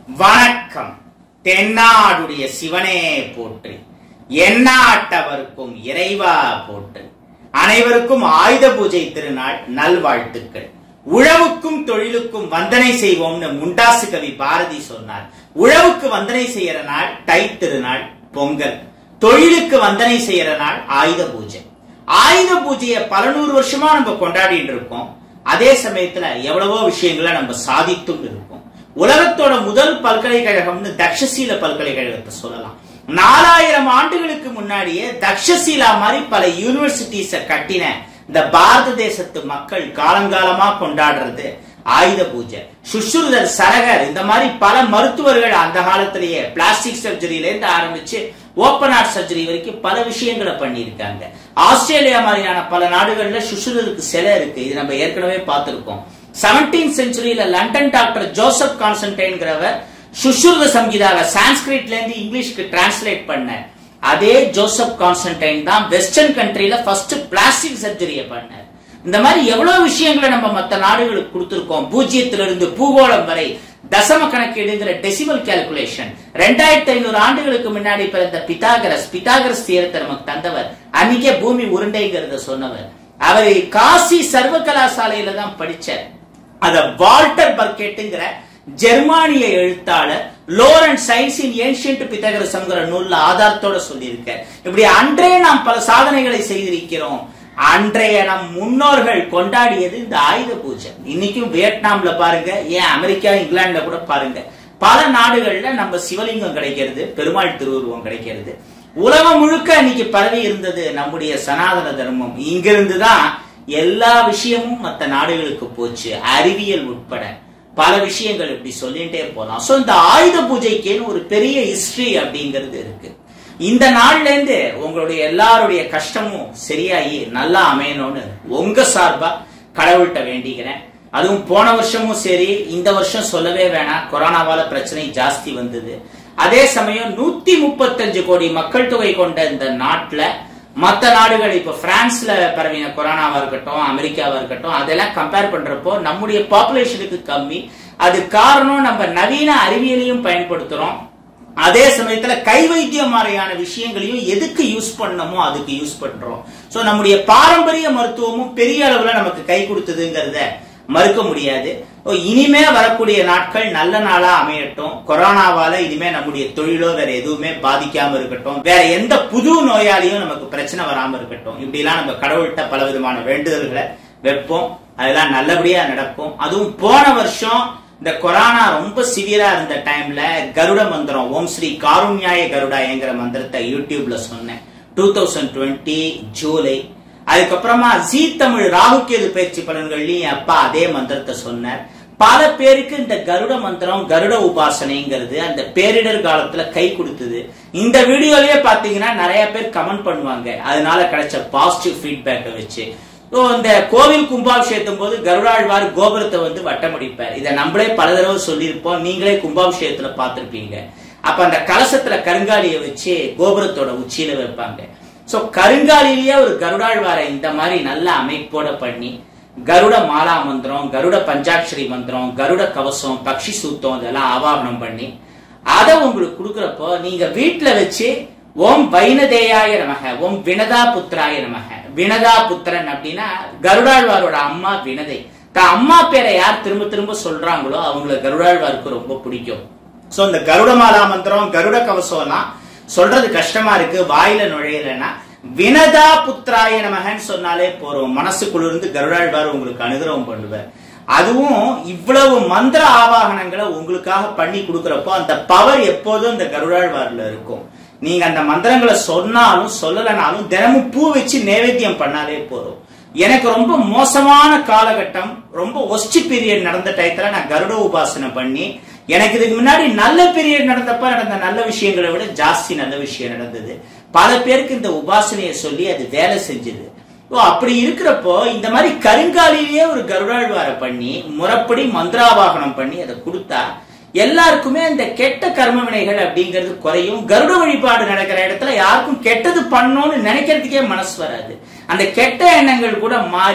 வணக்கம் தென்னாடுடைய சிவனே போற்றி எந்நாட்டவர்க்கும் இறைவா போற்றி அனைவருக்கும் ஆயுத பூஜை திருநாள் நல்வாழ்த்துக்கள் உழவுக்கும் தொழிலுக்கும் வந்தனை செய்வோம்னு முண்டாசு கவி பாரதி சொன்னார் உழவுக்கு வந்தனை செய்யற நாள் தை திருநாள் பொங்கல் தொழிலுக்கு வந்தனை செய்யற நாள் ஆயுத பூஜை ஆயுத பூஜையை பல நூறு வருஷமா நம்ம கொண்டாடிட்டு இருக்கோம் அதே சமயத்துல எவ்வளவோ விஷயங்களை நம்ம சாதித்தும் இருக்கோம் உலகத்தோட முதல் பல்கலைக்கழகம்னு தக்ஷசீல பல்கலைக்கழகத்தை சொல்லலாம் நாலாயிரம் ஆண்டுகளுக்கு முன்னாடியே தக்ஷசீலா மாதிரி பல யூனிவர்சிட்டிஸ கட்டின இந்த பாரத தேசத்து மக்கள் காலங்காலமா கொண்டாடுறது ஆயுத பூஜை சுஷ்ருதர் சரகர் இந்த மாதிரி பல மருத்துவர்கள் அந்த காலத்திலேயே பிளாஸ்டிக் சர்ஜரியில இருந்து ஆரம்பிச்சு ஓப்பன் ஹார்ட் சர்ஜரி வரைக்கும் பல விஷயங்களை பண்ணியிருக்காங்க ஆஸ்திரேலியா மாதிரியான பல நாடுகள்ல சுஷ்ருதருக்கு சிலை இருக்கு இது நம்ம ஏற்கனவே பார்த்திருக்கோம் செவன்டீன் செஞ்சுரியில லண்டன் டாக்டர் ஜோசப் கான்ஸ்டன்டைன்கிறவர் சுஷ்ருத சங்கீதாவை சான்ஸ்கிரிட்ல இருந்து இங்கிலீஷ்க்கு டிரான்ஸ்லேட் பண்ண அதே ஜோசப் கான்ஸ்டன்டைன் தான் வெஸ்டர்ன் கண்ட்ரில ஃபர்ஸ்ட் பிளாஸ்டிக் சர்ஜரியை பண்ணார் இந்த மாதிரி எவ்வளவு விஷயங்களை நம்ம மற்ற நாடுகளுக்கு கொடுத்திருக்கோம் பூஜ்ஜியத்திலிருந்து பூகோளம் வரை தசம கணக்கீடுங்கிற டெசிமல் கால்குலேஷன் ரெண்டாயிரத்தி ஐநூறு ஆண்டுகளுக்கு முன்னாடி பிறந்த பிதாகரஸ் பிதாகரஸ் தீரத்தை நமக்கு தந்தவர் அன்னைக்கே பூமி உருண்டைங்கிறத சொன்னவர் அவர் காசி சர்வ கலாசாலையில தான் படிச்சார் அத வால்டர் பர்கெட்டுங்கிற ஜெர்மானிய எழுத்தாளர் லோரன் சயின்ஸ் இன் ஏன்ஷியன்ட் பித்தகரசம்ங்கிற நூல்ல ஆதாரத்தோட சொல்லியிருக்கார் இப்படி அன்றே நாம் பல சாதனைகளை செய்திருக்கிறோம் அன்றைய நம் முன்னோர்கள் கொண்டாடியது இந்த ஆயுத பூஜை இன்னைக்கும் வியட்நாம்ல பாருங்க ஏன் அமெரிக்கா இங்கிலாந்துல கூட பாருங்க பல நாடுகள்ல நம்ம சிவலிங்கம் கிடைக்கிறது பெருமாள் திருவுருவம் கிடைக்கிறது உலகம் முழுக்க இன்னைக்கு பரவி இருந்தது நம்முடைய சனாதன தர்மம் இங்கிருந்து தான் எல்லா விஷயமும் மற்ற நாடுகளுக்கு போச்சு அறிவியல் உட்பட பல விஷயங்கள் இப்படி சொல்லிட்டே போலாம் சோ இந்த ஆயுத பூஜைக்குன்னு ஒரு பெரிய ஹிஸ்டரி அப்படிங்கிறது இருக்கு இந்த நாள்ல இருந்து உங்களுடைய எல்லாருடைய கஷ்டமும் சரியாகி நல்லா அமையணும்னு உங்க சார்பா கடவுள்கிட்ட வேண்டிக்கிறேன் அதுவும் போன வருஷமும் சரி இந்த வருஷம் சொல்லவே வேணாம் கொரோனாவால பிரச்சனை ஜாஸ்தி வந்தது அதே சமயம் நூத்தி முப்பத்தஞ்சு கோடி மக்கள் தொகை கொண்ட இந்த நாட்டுல மற்ற நாடுகள் இப்ப பிரான்ஸ்ல பரவின கொரோனாவா இருக்கட்டும் அமெரிக்காவா இருக்கட்டும் அதெல்லாம் கம்பேர் பண்றப்போ நம்முடைய பாப்புலேஷனுக்கு கம்மி அது காரணம் நம்ம நவீன அறிவியலையும் பயன்படுத்துறோம் அதே சமயத்துல கை வைத்தியம் மாதிரியான விஷயங்களையும் எதுக்கு யூஸ் பண்ணணுமோ அதுக்கு யூஸ் பண்றோம் சோ நம்முடைய பாரம்பரிய மருத்துவமும் பெரிய அளவுல நமக்கு கை கொடுத்ததுங்கிறத மறுக்க முடியாது இனிமே வரக்கூடிய நாட்கள் நல்ல நாளா அமையட்டும் கொரோனாவால இனிமே நம்முடைய தொழிலோ வேற எதுவுமே பாதிக்காம இருக்கட்டும் வேற எந்த புது நோயாளியும் நமக்கு பிரச்சனை வராம இருக்கட்டும் இப்படி எல்லாம் நம்ம கடவுள்கிட்ட பல விதமான வேண்டுதல்களை வைப்போம் அதெல்லாம் நல்லபடியா நடக்கும் அதுவும் போன வருஷம் இந்த கொரோனா ரொம்ப சிவியரா இருந்த டைம்ல கருட மந்திரம் ஓம் ஸ்ரீ காருண்யாய கருடாயங்கிற மந்திரத்தை யூடியூப்ல சொன்னேன் டூ தௌசண்ட் டுவெண்ட்டி ஜூலை அதுக்கப்புறமா ஜி தமிழ் ராகுகேது பயிற்சி பலன்கள்லயும் அப்பா அதே மந்திரத்தை சொன்னார் பல பேருக்கு இந்த கருட மந்திரம் கருட உபாசனைங்கிறது அந்த பேரிடர் காலத்துல கை கொடுத்தது இந்த வீடியோலயே பாத்தீங்கன்னா நிறைய பேர் கமெண்ட் பண்ணுவாங்க அதனால கிடைச்ச பாசிட்டிவ் ஃபீட்பேக்கை வச்சு ஸோ இந்த கோவில் கும்பாபிஷேகத்தும் போது கருடாழ்வார் கோபுரத்தை வந்து வட்டமடிப்பார் இதை நம்மளே பல தடவை சொல்லியிருப்போம் நீங்களே கும்பாபிஷேகத்துல பார்த்திருப்பீங்க அப்ப அந்த கலசத்துல கருங்காலியை வச்சு கோபுரத்தோட உச்சியில வைப்பாங்க சோ கருங்காலிலேயே ஒரு கருடாழ்வாரை இந்த மாதிரி நல்ல அமைப்போட பண்ணி கருட மாலா மந்திரம் கருட பஞ்சாட்சரி மந்திரம் கருட கவசம் பக்ஷி சூத்தம் இதெல்லாம் ஆவாகனம் பண்ணி அதை உங்களுக்கு கொடுக்குறப்போ நீங்க வீட்டுல வச்சு ஓம் வைனதேயாய நமக ஓம் வினதா புத்திராய நமக வினதா புத்திரன் அப்படின்னா கருடாழ்வாரோட அம்மா வினதை தான் அம்மா பேரை யார் திரும்ப திரும்ப சொல்றாங்களோ அவங்கள கருடாழ்வாருக்கு ரொம்ப பிடிக்கும் சோ இந்த கருட மாலா மந்திரம் கருட கவசம்லாம் சொல்றது கஷ்டமா இருக்கு வாயில நுழையலன்னா வினதா புத்திராய நமகன்னு சொன்னாலே போறோம் மனசுக்குள்ள இருந்து கருடாழ்வார் உங்களுக்கு அனுகிரகம் பண்ணுவார் அதுவும் இவ்வளவு மந்திர ஆவாகனங்களை உங்களுக்காக பண்ணி கொடுக்கறப்போ அந்த பவர் எப்போதும் அந்த கருடாழ்வார்ல இருக்கும் நீங்க அந்த மந்திரங்களை சொன்னாலும் சொல்லலைனாலும் தினமும் பூ வச்சு நைவேத்தியம் பண்ணாலே போதும் எனக்கு ரொம்ப மோசமான காலகட்டம் ரொம்ப ஒஸ்ட் பீரியட் நடந்த டயத்துல நான் கருட உபாசனை பண்ணி எனக்கு இதுக்கு முன்னாடி நல்ல பீரியட் நடந்தப்ப நடந்த நல்ல விஷயங்களை விட ஜாஸ்தி நல்ல விஷயம் நடந்தது பல பேருக்கு இந்த உபாசனையை சொல்லி அது வேலை செஞ்சது ஓ அப்படி இருக்கிறப்போ இந்த மாதிரி கருங்காலிலேயே ஒரு கருடாழ்வாரை பண்ணி முறைப்படி மந்திராவாகனம் பண்ணி அதை கொடுத்தா எல்லாருக்குமே இந்த கெட்ட கர்ம வினைகள் அப்படிங்கிறது குறையும் கருட வழிபாடு நடக்கிற இடத்துல யாருக்கும் கெட்டது பண்ணணும்னு நினைக்கிறதுக்கே மனசு வராது அந்த கெட்ட எண்ணங்கள் கூட மாறி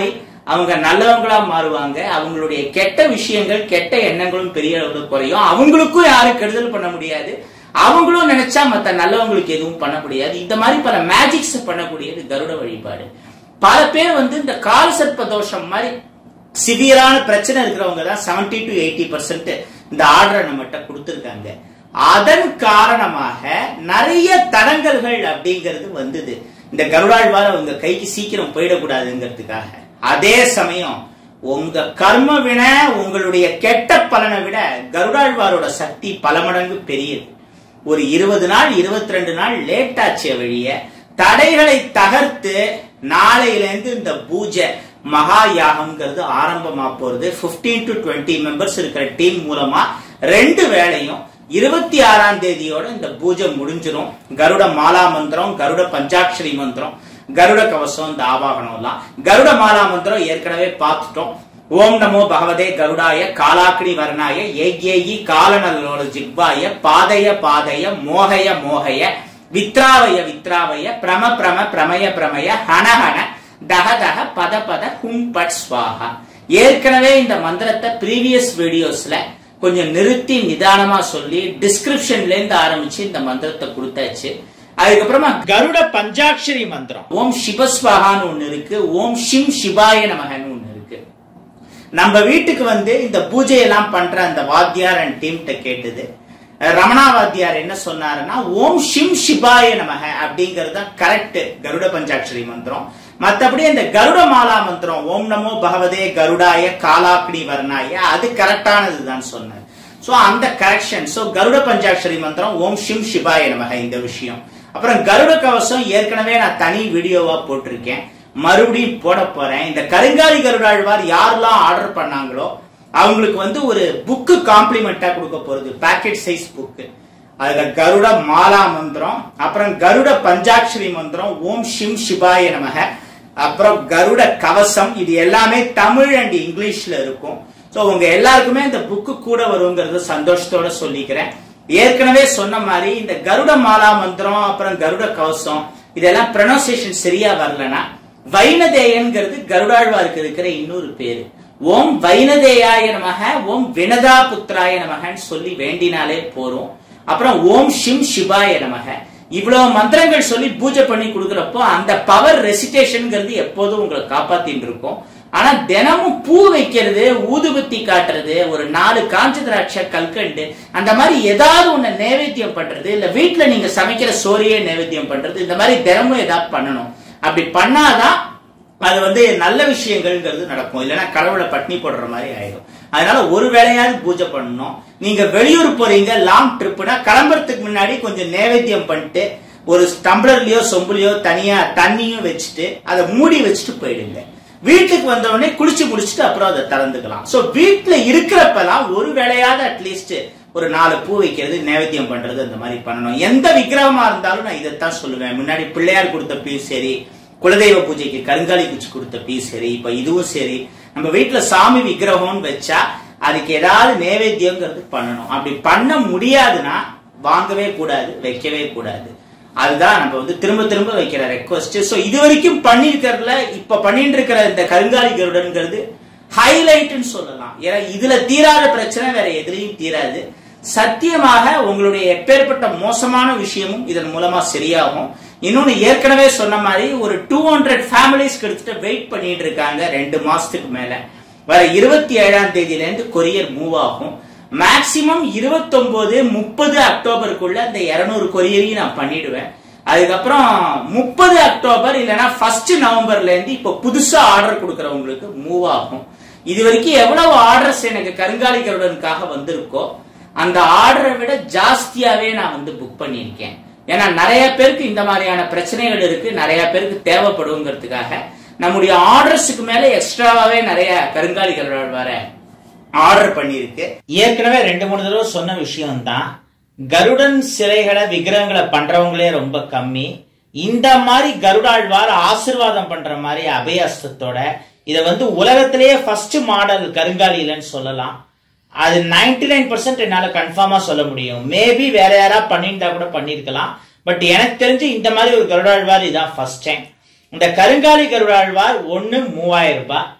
அவங்க நல்லவங்களா மாறுவாங்க அவங்களுடைய கெட்ட விஷயங்கள் கெட்ட எண்ணங்களும் பெரிய அளவுல குறையும் அவங்களுக்கும் யாரும் கெடுதல் பண்ண முடியாது அவங்களும் நினைச்சா மத்த நல்லவங்களுக்கு எதுவும் பண்ண முடியாது இந்த மாதிரி பல மேஜிக்ஸ் பண்ணக்கூடியது கருட வழிபாடு பல பேர் வந்து இந்த கால் சர்ப்ப தோஷம் மாதிரி சிவியரான பிரச்சனை இருக்கிறவங்க தான் செவன்டி டு எயிட்டி பர்சன்ட் இந்த ஆர்டரை நம்மகிட்ட கொடுத்துருக்காங்க அதன் காரணமாக நிறைய தடங்கல்கள் அப்படிங்கிறது வந்தது இந்த கருடாழ்வார் உங்க கைக்கு சீக்கிரம் போயிடக்கூடாதுங்கிறதுக்காக அதே சமயம் உங்க கர்ம விட உங்களுடைய கெட்ட பலனை விட கருடாழ்வாரோட சக்தி பல மடங்கு பெரியது ஒரு இருபது நாள் இருபத்தி ரெண்டு நாள் லேட் ஆச்சு வழிய தடைகளை தகர்த்து நாளையிலேருந்து இந்த பூஜை மகா யாகம்ங்கிறது ஆரம்பமா போறது 15 டு டுவெண்ட்டி மெம்பர்ஸ் இருக்கிற டீம் மூலமா ரெண்டு வேளையும் இருபத்தி ஆறாம் தேதியோட இந்த பூஜை முடிஞ்சிரும் கருட மாலா மந்திரம் கருட பஞ்சாட்சரி மந்திரம் கருட கவசம் இந்த ஆவாகனம் எல்லாம் கருட மாலா மந்திரம் ஏற்கனவே பார்த்துட்டோம் ஓம் நமோ பகவதே கருடாய காலாக்கினி வர்ணாய ஏகேயி காலநல்லோட ஜிக்வாய பாதய பாதய மோகய மோகய வித்ராவய வித்ராவய பிரம பிரம பிரமய பிரமய ஹனஹன தக தக பத பத ஹும் பட் ஸ்வாஹா ஏற்கனவே இந்த மந்திரத்தை ப்ரீவியஸ் வீடியோஸ்ல கொஞ்சம் நிறுத்தி நிதானமா சொல்லி டிஸ்கிரிப்ஷன்ல இருந்து ஆரம்பிச்சு இந்த மந்திரத்தை கொடுத்தாச்சு அதுக்கப்புறமா கருட பஞ்சாட்சரி மந்திரம் ஓம் சிவஸ்வாகான்னு ஒண்ணு இருக்கு ஓம் ஷிம் சிவாய நமகன்னு ஒண்ணு இருக்கு நம்ம வீட்டுக்கு வந்து இந்த பூஜையெல்லாம் பண்ற அந்த வாத்தியார் அண்ட் டீம்கிட்ட கேட்டது ரமணா வாத்தியார் என்ன சொன்னாருன்னா ஓம் ஷிம் சிபாய நமக அப்படிங்கிறது தான் கரெக்ட் கருட பஞ்சாட்சரி மந்திரம் மத்தபடி அந்த கருட மாலா மந்திரம் ஓம் நமோ பகவதே கருடாய காலாக்னி வர்ணாய அது கரெக்டானது தான் சொன்னார் சோ அந்த கரெக்ஷன் சோ கருட பஞ்சாட்சரி மந்திரம் ஓம் ஷிம் சிபாய நமக இந்த விஷயம் அப்புறம் கருட கவசம் ஏற்கனவே நான் தனி வீடியோவா போட்டிருக்கேன் மறுபடியும் போட போறேன் இந்த கருங்காலி கருடாழ்வார் யாரெல்லாம் ஆர்டர் பண்ணாங்களோ அவங்களுக்கு வந்து ஒரு புக்கு காம்ப்ளிமெண்டா கொடுக்க போறது பேக்கெட் சைஸ் புக்கு அதுல கருட மாலா மந்திரம் அப்புறம் கருட பஞ்சாட்சரி மந்திரம் ஓம் ஷிம் சிவாய நமக அப்புறம் கருட கவசம் இது எல்லாமே தமிழ் அண்ட் இங்கிலீஷ்ல இருக்கும் சோ உங்க எல்லாருக்குமே இந்த புக்கு கூட வருங்கிறது சந்தோஷத்தோட சொல்லிக்கிறேன் ஏற்கனவே சொன்ன மாதிரி இந்த கருட மாலா மந்திரம் அப்புறம் கருட கவசம் இதெல்லாம் ப்ரொனவுன்சியேஷன் சரியா வரலனா வைனதேயன்கிறது கருடாழ்வாருக்கு இருக்கிற இன்னொரு பேரு ஓம் வைனதேயாய நமக ஓம் வினதா புத்திராய நமகன்னு சொல்லி வேண்டினாலே போறோம் அப்புறம் ஓம் ஷிம் சிவாய நமக இவ்வளவு மந்திரங்கள் சொல்லி பூஜை பண்ணி கொடுக்கறப்போ அந்த பவர் ரெசிடேஷன்ங்கிறது எப்போதும் உங்களை காப்பாத்தின்னு இருக்கும் ஆனா தினமும் பூ வைக்கிறது ஊதுபத்தி காட்டுறது ஒரு நாலு காஞ்ச திராட்சை கல்கண்டு அந்த மாதிரி ஏதாவது ஒண்ணு நைவேத்தியம் பண்றது இல்ல வீட்டுல நீங்க சமைக்கிற சோறையே நைவேத்தியம் பண்றது இந்த மாதிரி தினமும் ஏதாவது பண்ணணும் அப்படி பண்ணாதான் அது வந்து நல்ல விஷயங்கள்ங்கிறது நடக்கும் இல்லைன்னா கடவுளை பட்னி போடுற மாதிரி ஆயிடும் அதனால ஒரு வேளையாவது பூஜை பண்ணணும் நீங்க வெளியூர் போறீங்க லாங் ட்ரிப்னா கிளம்புறதுக்கு முன்னாடி கொஞ்சம் நைவேத்தியம் பண்ணிட்டு ஒரு டம்ளர்லயோ சொம்புலயோ தனியா தண்ணியும் வச்சுட்டு அதை மூடி வச்சுட்டு போயிடுங்க வீட்டுக்கு வந்த உடனே குளிச்சு முடிச்சுட்டு அப்புறம் அதை திறந்துக்கலாம் சோ வீட்டுல இருக்கிறப்பெல்லாம் ஒரு வேளையாவது அட்லீஸ்ட் ஒரு நாலு பூ வைக்கிறது நைவேத்தியம் பண்றது அந்த மாதிரி பண்ணணும் எந்த விக்கிரகமா இருந்தாலும் நான் இதைத்தான் சொல்லுவேன் முன்னாடி பிள்ளையார் கொடுத்த பீஸ் சரி குலதெய்வ பூஜைக்கு கருங்காலி குச்சி கொடுத்த பீஸ் சரி இப்ப இதுவும் சரி நம்ம வீட்டுல சாமி விக்கிரகம்னு வச்சா அதுக்கு ஏதாவது நைவேத்தியங்கிறது பண்ணணும் அப்படி பண்ண முடியாதுன்னா வாங்கவே கூடாது வைக்கவே கூடாது அதுதான் நம்ம வந்து திரும்ப திரும்ப வைக்கிற ரெக்வஸ்ட் சோ இது வரைக்கும் பண்ணிருக்கிறதுல இப்ப பண்ணிட்டு இருக்கிற இந்த கருங்காலி கருடன்கிறது ஹைலைட்னு சொல்லலாம் ஏன்னா இதுல தீராத பிரச்சனை வேற எதுலையும் தீராது சத்தியமாக உங்களுடைய எப்பேற்பட்ட மோசமான விஷயமும் இதன் மூலமா சரியாகும் இன்னொன்னு ஏற்கனவே சொன்ன மாதிரி ஒரு டூ ஹண்ட்ரட் ஃபேமிலிஸ் கிட்டத்தட்ட வெயிட் பண்ணிட்டு இருக்காங்க ரெண்டு மாசத்துக்கு மேல வர இருபத்தி ஏழாம் தேதியில இருந்து கொரியர் மூவ் ஆகும் மேக்சிமம் இருபத்தொன்பது முப்பது அக்டோபருக்குள்ள இந்த இருநூறு கொரியரையும் நான் பண்ணிடுவேன் அதுக்கப்புறம் முப்பது அக்டோபர் இல்லைன்னா ஃபர்ஸ்ட் நவம்பர்ல இருந்து இப்போ புதுசா ஆர்டர் கொடுக்கறவங்களுக்கு மூவ் ஆகும் இது வரைக்கும் எவ்வளவு ஆர்டர்ஸ் எனக்கு கருங்காலி கருடனுக்காக வந்திருக்கோ அந்த ஆர்டரை விட ஜாஸ்தியாவே நான் வந்து புக் பண்ணியிருக்கேன் ஏன்னா நிறைய பேருக்கு இந்த மாதிரியான பிரச்சனைகள் இருக்கு நிறைய பேருக்கு தேவைப்படுங்கிறதுக்காக நம்முடைய ஆர்டர்ஸுக்கு மேல எக்ஸ்ட்ராவாவே நிறைய கருங்காலி கருடால் வர ஆர்டர் பண்ணியிருக்கு ஏற்கனவே ரெண்டு மூணு தடவை சொன்ன விஷயம் தான் கருடன் சிலைகளை விக்கிரகங்களை பண்றவங்களே ரொம்ப கம்மி இந்த மாதிரி கருடாழ்வார் ஆசிர்வாதம் பண்ற மாதிரி அபயாஸ்தத்தோட இதை வந்து உலகத்திலேயே ஃபர்ஸ்ட் மாடல் கருங்காலிலன்னு சொல்லலாம் அது நைன்டி நைன் பர்சன்ட் என்னால கன்ஃபார்மா சொல்ல முடியும் மேபி வேற யாரா பண்ணியிருந்தா கூட பண்ணிருக்கலாம் பட் எனக்கு தெரிஞ்சு இந்த மாதிரி ஒரு கருடாழ்வார் இதான் ஃபர்ஸ்ட் டைம் இந்த கருங்காலி கருடாழ்வார் ஒன்னு மூவாயிரம் ரூபாய்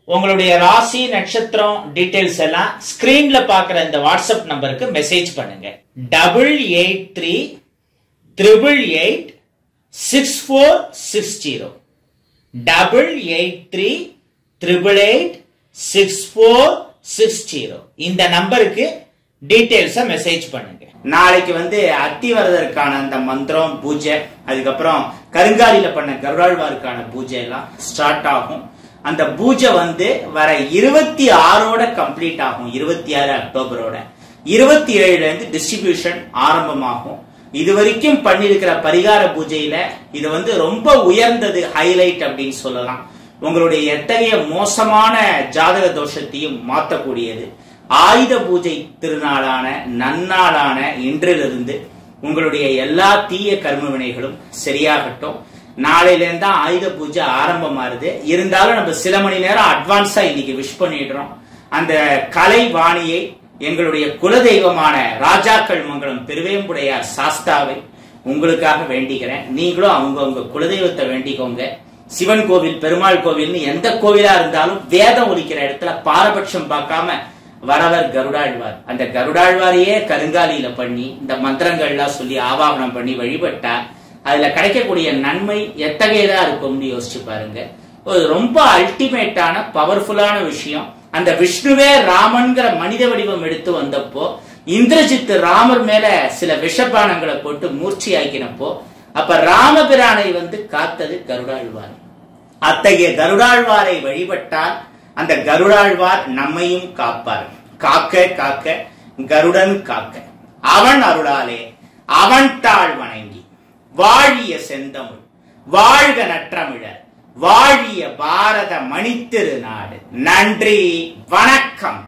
உங்களுடைய ராசி நட்சத்திரம் டீடைல்ஸ் எல்லாம் ஸ்கிரீன்ல பாக்குற இந்த வாட்ஸ்அப் நம்பருக்கு மெசேஜ் பண்ணுங்க double eight three triple eight six four six zero double eight three triple eight six four six zero இந்த நம்பருக்கு டீடைல்ஸை மெசேஜ் பண்ணுங்க நாளைக்கு வந்து அத்திவரதற்கான அந்த மந்திரம் பூஜை அதுக்கப்புறம் கருங்காலில பண்ண கருடாழ்வாருக்கான பூஜை எல்லாம் ஸ்டார்ட் ஆகும் அந்த பூஜை வந்து வர இருபத்தி ஆறோட கம்ப்ளீட் ஆகும் இருபத்தி ஆறு அக்டோபரோட இருபத்தி ஏழுல இருந்து டிஸ்ட்ரிபியூஷன் ஆரம்பமாகும் இது வரைக்கும் பண்ணிருக்கிற பரிகார பூஜையில இது வந்து ரொம்ப உயர்ந்தது ஹைலைட் அப்படின்னு சொல்லலாம் உங்களுடைய எத்தகைய மோசமான ஜாதக தோஷத்தையும் மாற்றக்கூடியது ஆயுத பூஜை திருநாளான நன்னாளான இன்றிலிருந்து உங்களுடைய எல்லா தீய கர்ம வினைகளும் சரியாகட்டும் நாளையில இருந்து தான் ஆயுத பூஜை ஆரம்பமாறுது இருந்தாலும் நம்ம சில மணி நேரம் அட்வான்ஸா இன்னைக்கு விஷ் பண்ணிடுறோம் அந்த கலை வாணியை எங்களுடைய குலதெய்வமான ராஜாக்கள் மங்கலம் பெருவேம்புடையார் சாஸ்தாவை உங்களுக்காக வேண்டிக்கிறேன் நீங்களும் அவங்க உங்க குலதெய்வத்தை வேண்டிக்கோங்க சிவன் கோவில் பெருமாள் கோவில்னு எந்த கோவிலா இருந்தாலும் வேதம் ஒலிக்கிற இடத்துல பாரபட்சம் பார்க்காம வரவர் கருடாழ்வார் அந்த கருடாழ்வாரையே கருங்காலியில பண்ணி இந்த மந்திரங்கள்லாம் சொல்லி ஆவாகனம் பண்ணி வழிபட்டா அதுல கிடைக்கக்கூடிய நன்மை எத்தகையதா இருக்கும்னு யோசிச்சு பாருங்க ஒரு ரொம்ப அல்டிமேட்டான பவர்ஃபுல்லான விஷயம் அந்த விஷ்ணுவே ராமன்கிற மனித வடிவம் எடுத்து வந்தப்போ இந்திரஜித் ராமர் மேல சில விஷபானங்களை போட்டு மூர்ச்சி ஆக்கினப்போ அப்ப ராமபிரானை வந்து காத்தது கருடாழ்வார் அத்தகைய கருடாழ்வாரை வழிபட்டால் அந்த கருடாழ்வார் நம்மையும் காப்பார் காக்க காக்க கருடன் காக்க அவன் அருளாலே அவன் தாழ் வணங்கி வாழிய செந்தமிழ் வாழ்க நற்றமிழர் வாழிய பாரத மணித்திரு நாடு நன்றி வணக்கம்